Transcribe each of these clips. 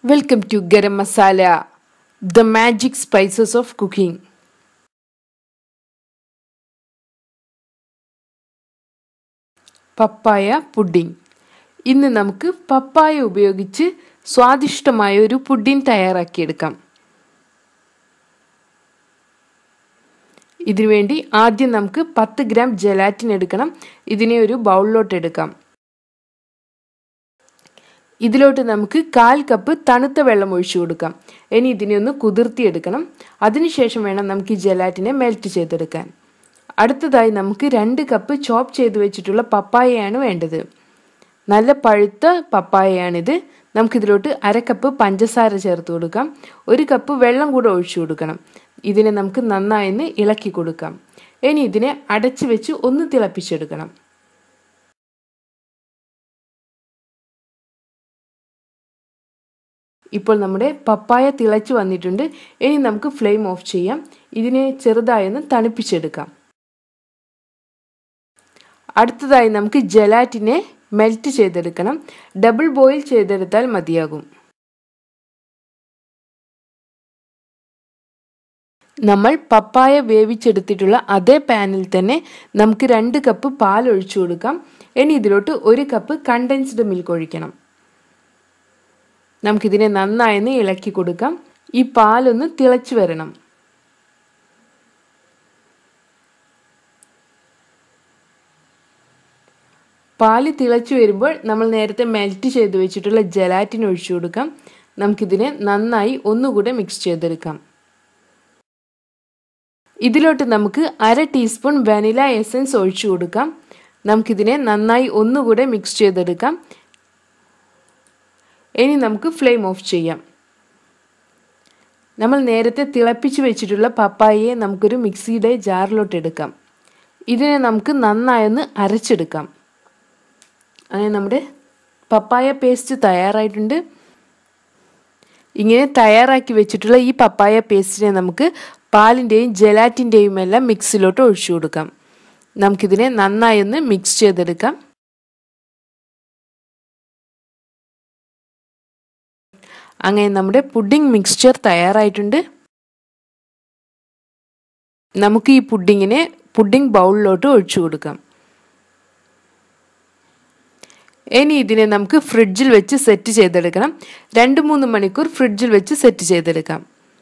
Welcome to Garam Masala, the magic spices of cooking. Papaya pudding ഇന്ന് നമുക്ക് പപ്പായ ഉപയോഗിച്ച് സ്വാദിഷ്ടമായ ഒരു പുഡിംഗ് തയ്യാറാക്കിയെടുക്കാം ഇതിനുവേണ്ടി ആദ്യം നമുക്ക് പത്ത് ഗ്രാം ജലാറ്റിൻ എടുക്കണം ഇതിനെ ഒരു ബൗളിലോട്ട് എടുക്കാം ഇതിലോട്ട് നമുക്ക് കാൽ കപ്പ് തണുത്ത വെള്ളം ഒഴിച്ചു കൊടുക്കാം ഇനി ഇതിനെ ഒന്ന് കുതിർത്തിയെടുക്കണം അതിനുശേഷം വേണം നമുക്ക് ഈ ജലാറ്റിനെ മെൽറ്റ് ചെയ്തെടുക്കാൻ അടുത്തതായി നമുക്ക് രണ്ട് കപ്പ് ചോപ്പ് ചെയ്ത് വെച്ചിട്ടുള്ള പപ്പായയാണ് വേണ്ടത് നല്ല പഴുത്ത പപ്പായയാണിത് നമുക്കിതിലോട്ട് അര കപ്പ് പഞ്ചസാര ചേർത്ത് കൊടുക്കാം ഒരു കപ്പ് വെള്ളം കൂടെ ഒഴിച്ചു കൊടുക്കണം ഇതിനെ നമുക്ക് നന്നായി ഇളക്കി കൊടുക്കാം ഇനി ഇതിനെ അടച്ചു വെച്ച് ഒന്ന് തിളപ്പിച്ചെടുക്കണം ഇപ്പോൾ നമ്മുടെ പപ്പായ തിളച്ചു വന്നിട്ടുണ്ട് ഇനി നമുക്ക് ഫ്ലെയിം ഓഫ് ചെയ്യാം ഇതിനെ ചെറുതായൊന്ന് തണുപ്പിച്ചെടുക്കാം അടുത്തതായി നമുക്ക് ജലാറ്റിനെ മെൽറ്റ് ചെയ്തെടുക്കണം ഡബിൾ ബോയിൽ ചെയ്തെടുത്താൽ മതിയാകും നമ്മൾ പപ്പായ വേവിച്ചെടുത്തിട്ടുള്ള അതേ പാനിൽ തന്നെ നമുക്ക് രണ്ട് കപ്പ് പാൽ ഒഴിച്ചു കൊടുക്കാം ഇനി ഇതിലോട്ട് ഒരു കപ്പ് കണ്ടൻസ്ഡ് മിൽക്ക് ഒഴിക്കണം നമുക്കിതിനെ നന്നായി ഇളക്കി കൊടുക്കാം ഈ പാലൊന്ന് തിളച്ചു വരണം പാല് തിളച്ചു വരുമ്പോൾ നമ്മൾ നേരത്തെ മെൽറ്റ് ചെയ്ത് വെച്ചിട്ടുള്ള ജലാറ്റിൻ ഒഴിച്ചു കൊടുക്കാം നമുക്കിതിനെ നന്നായി ഒന്നുകൂടെ മിക്സ് ചെയ്തെടുക്കാം ഇതിലോട്ട് നമുക്ക് അര ടീസ്പൂൺ വനില എസൻസ് ഒഴിച്ചു കൊടുക്കാം നമുക്കിതിനെ നന്നായി ഒന്നുകൂടെ മിക്സ് ചെയ്തെടുക്കാം ഇനി നമുക്ക് ഫ്ലെയിം ഓഫ് ചെയ്യാം നമ്മൾ നേരത്തെ തിളപ്പിച്ച് വെച്ചിട്ടുള്ള പപ്പായയെ നമുക്കൊരു മിക്സിയുടെ ജാറിലോട്ട് എടുക്കാം ഇതിനെ നമുക്ക് നന്നായൊന്ന് അരച്ചെടുക്കാം അങ്ങനെ നമ്മുടെ പപ്പായ പേസ്റ്റ് തയ്യാറായിട്ടുണ്ട് ഇങ്ങനെ തയ്യാറാക്കി വെച്ചിട്ടുള്ള ഈ പപ്പായ പേസ്റ്റിനെ നമുക്ക് പാലിൻ്റെയും ജലാറ്റിൻ്റെയും എല്ലാം മിക്സിലോട്ട് ഒഴിച്ചു കൊടുക്കാം നമുക്കിതിനെ നന്നായി ഒന്ന് മിക്സ് ചെയ്തെടുക്കാം അങ്ങനെ നമ്മുടെ പുഡിംഗ് മിക്സ്ചർ തയ്യാറായിട്ടുണ്ട് നമുക്ക് ഈ പുഡിങ്ങിനെ പുഡിംഗ് ബൗളിലോട്ട് ഒഴിച്ചു കൊടുക്കാം ഇനി ഇതിനെ നമുക്ക് ഫ്രിഡ്ജിൽ വെച്ച് സെറ്റ് ചെയ്തെടുക്കണം രണ്ട് മൂന്ന് മണിക്കൂർ ഫ്രിഡ്ജിൽ വെച്ച് സെറ്റ് ചെയ്തെടുക്കാം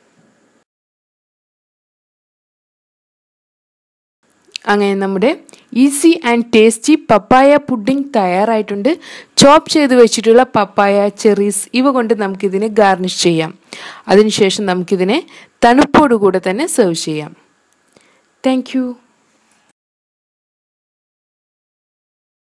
അങ്ങനെ നമ്മുടെ easy and tasty papaya pudding തയ്യാറായിട്ടുണ്ട് ചോപ്പ് ചെയ്ത് വെച്ചിട്ടുള്ള പപ്പായ ചെറീസ് ഇവ കൊണ്ട് നമുക്കിതിനെ ഗാർണിഷ് ചെയ്യാം അതിനുശേഷം നമുക്കിതിനെ തണുപ്പോടുകൂടെ തന്നെ സെർവ് ചെയ്യാം താങ്ക്